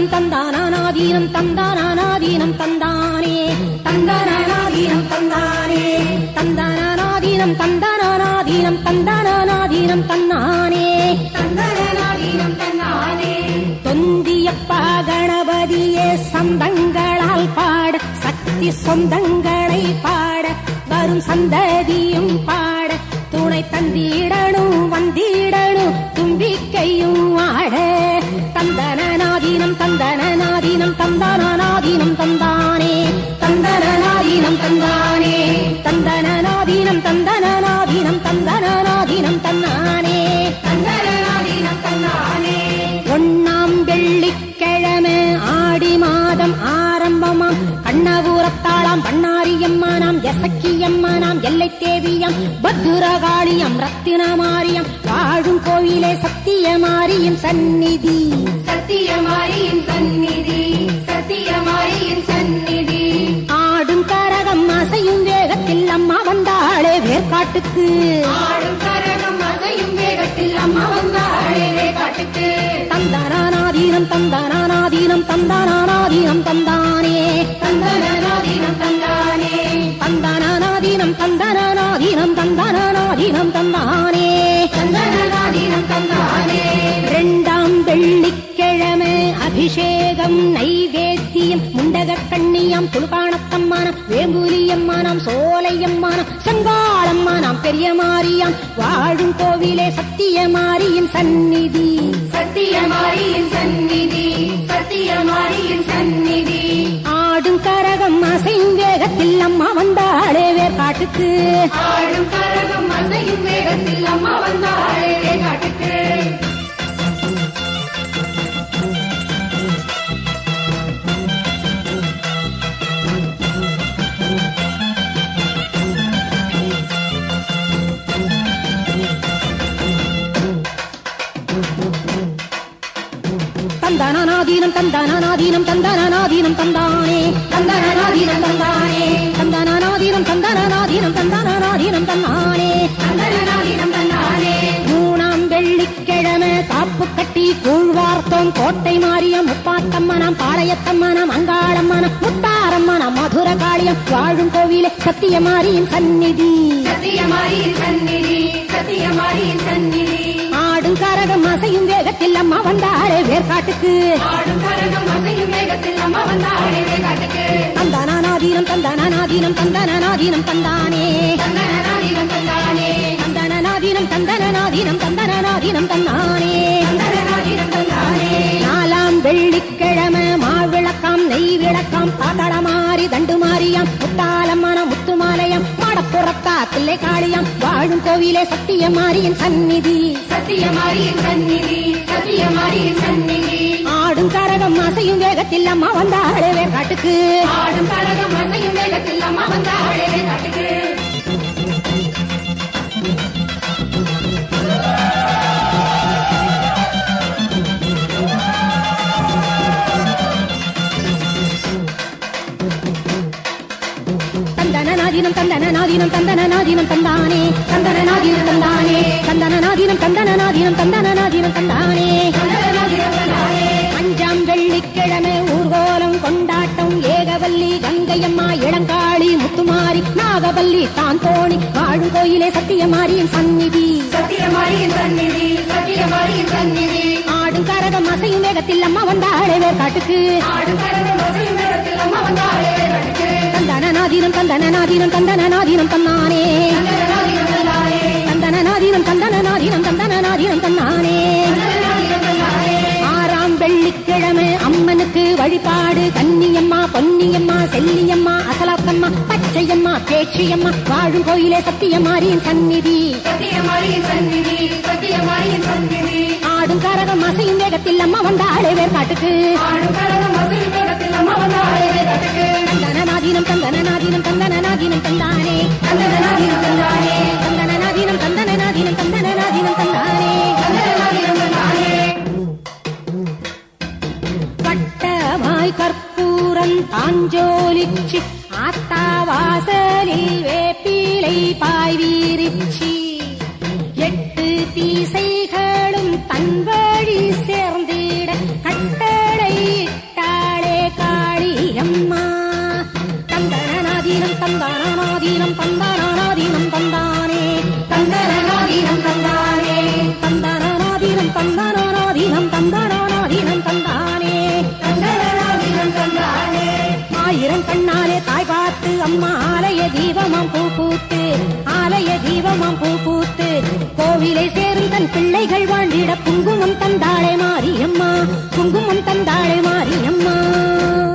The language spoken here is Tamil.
தந்தனநாதீனம் தந்தானாதீனம் தந்தானாதீனம் தந்தானே தந்தனநாதீனம் தந்தானே தந்தனநாதீனம் தந்தனாதீனம் தந்தனாதீனம் தன்னானே தந்தனநாதீனம் தன்னானே தொந்தியப்பா கணபதியே சந்தங்களால் பாட சக்தி சொந்தங்களை பாட வரும் சந்ததியும் பாட துணை தந்திடணும் வந்திடணும் தும்பிக்கையும் ஆட தந்தனநாதீனம் தந்தனநாதீனம் தந்தானாதீனம் தந்தானே தந்தனநாதீனம் தந்தானே தந்தனநாதீனம் தந்தனநாதீனம் தந்தனநாதீனம் தன்னானே தந்தனநாதீனம் தன்னானே ஒண்ணாம் வெள்ளிக்கிழமை ஆடி மாதம் ஆரம்பமாம் கண்ணபுரத்தாளாம் பண்ணாரியம்மானாம் எசக்கியம்மானாம் எல்லை தேவியம் பத்துரகாளியம் ரத்தினமாரியம் வாழும் கோவிலே சத்தியமாரியும் சந்நிதி சத்தியமாரியின் சந்நிதி சத்தியமாரியின் சந்நிதி ஆடும் கரகம் அசையும் வேகத்தில் அம்மா வந்தாளே வேர்காட்டுக்கு ஆடும் கரகம் அசையும் வேகத்தில் அம்மா வந்தாளே காட்டுக்கு தந்தானாதீனம் தந்தானாதீனம் தந்தானாதீனம் தந்தானே தந்தனநாதீனம் தந்தானே தந்தானாதீனம் தந்தானாதீனம் தந்தானாதீனம் தந்தானே தந்தனநாதீனம் தந்தானே இரண்டாம் வெள்ளிக்கிழமை அபிஷேகம் நைவேத்தியம் முண்டக கண்ணியாம் துளுகாணத்தம்மானம் வேம்புலியம்மானாம் சோலையம்மானம் செங்காளம்மானாம் பெரிய மாரியாம் வாழும் கோவிலே சத்தியமாரியின் சந்நிதி சத்தியமாரியின் சந்நிதி சத்தியமாரியின் சந்நிதி ஆடும் கரகம் அசையும் வேகத்தில் அம்மா வந்தாளே வேர்காட்டுக்கு ஆடும் கரகம் அசையும் வேகத்தில் அம்மா வந்தாளே காட்டுக்கு தந்தானாதீனம் தந்தானாதீனம் தந்தானாதீனம் தந்தானே தந்தானாதீனம் தந்தானே தந்தானாதீனம் தந்தானாதீனம் தந்தானாதீனம் தந்தானே தந்தனநாதீனம் தந்தானே மூணாம் வெள்ளிக்கிழமை காப்பு கட்டி கூழ்வார்த்தோம் கோட்டை மாரியம் முப்பாத்தம்மனாம் பாளையத்தம்மனாம் அங்காளம்மனாம் முத்தாரம்மனாம் மதுர காளியம் வாழும் கோவிலே சத்தியமாரியின் சந்நிதி சத்தியமாரியின் சந்நிதி சத்தியமாரியின் சந்நிதி ஆடும் கரகம் அசையும் வேகத்தில் அம்மா வந்தாளே வேர்காட்டுக்கு ஆடும் கரகம் அசையும் வேகத்தில் அம்மா வந்தாளே காட்டுக்கு தந்தானாதீனம் தந்தானாதீனம் தந்தானாதீனம் தந்தானே தந்தனநாதீனம் தந்தானே தந்தனநாதீனம் தந்தனநாதீனம் தந்தனநாதீனம் தந்தானே தந்தனநாதீனம் தந்தானே நாலாம் வெள்ளிக்கிழமை மாவிளக்காம் நெய் விளக்காம் பாதாளமாரி தண்டுமாரியாம் முத்தாலம்மனம் முத்துமாலயம் மாடப்புறத்தா பிள்ளை காளியாம் வாழும் கோவிலே சத்தியமாரியின் சந்நிதி சத்தியமாரியின் சந்நிதி சத்தியமாரியின் சந்நிதி ஆடும் கரகம் அசையும் வேகத்தில் அம்மா வந்தாளே காட்டுக்கு ஆடும் கரகம் அசையும் வேகத்தில் அம்மா வந்தாளே காட்டுக்கு தந்தனநாதீனம் தந்தனநாதீனம் தந்தனநாதீனம் தந்தானே தந்தனநாதீனம் தந்தானே தந்தனநாதீனம் தந்தனநாதீனம் தந்தனநாதீனம் தந்தானே தந்தனநாதீனம் தந்தானே அஞ்சாம் வெள்ளிக்கிழமை ஊர்கோலம் கொண்டாட்டம் ஏகவல்லி கங்கையம்மா இளங்காளி முத்துமாரி நாகவல்லி தான் தோணி வாழும் கோயிலே சத்தியமாரியின் சந்நிதி சத்தியமாரியின் சந்நிதி சத்தியமாரியின் சந்நிதி ஆடும் கரகம் அசையும் வேகத்தில் அம்மா வந்தாளே வேர்காட்டுக்கு ஆடும் கரகம் அசையும் வேகத்தில் அம்மா வந்தாளே காட்டுக்கு தந்தனநாதீனம் தந்தனநாதீனம் தந்தனநாதீனம் தன்னானே தந்தனநாதீனம் தந்தானே தந்தனநாதீனம் தந்தனநாதீனம் தந்தனநாதீனம் தன்னானே தந்தனநாதீனம் தந்தானே ஆறாம் வெள்ளிக்கிழமை அம்மனுக்கு வழிபாடு கன்னியம்மா பொன்னியம்மா செல்லியம்மா அசலாத்தம்மா பச்சையம்மா பேச்சியம்மா வாழும் கோயிலே சத்தியமாரியின் சந்நிதி சத்தியமாரியின் சந்நிதி சத்தியமாரியின் சந்நிதி ஆடும் கரகம் அசையும் வேகத்தில் அம்மா வந்தாளே வேர்காட்டுக்கு ஆடும் கரகம் அசையும் வேகத்தில் அம்மா வந்தாளே காட்டுக்கு தந்தனநாதீனம் தந்தனநாதீனம் தந்தனநாதீனம் தந்தானே தந்தனநாதீனம் தந்தானே தந்தனநாதீனம் தந்தனநாதீனம் தந்தனநாதீனம் தந்தானே தந்தனநாதீனம் தந்தானே வட்டமாய் கற்பூரம் தாஞ்சோலிச்சு ஆத்தா வாசலில் வேப்பிலை பாய் வீரிச்சி எட்டு தீசைகளும் தன் வழி சேர்ந்திட கட்டளையிட்ட பூத்து ஆலய தீபமாம் பூ பூத்து கோவிலை சேரும் தன் பிள்ளைகள் வாழ்ந்திட குங்குமம் தந்தாளே மாரியம்மா குங்குமம் தந்தாளே மாரியம்மா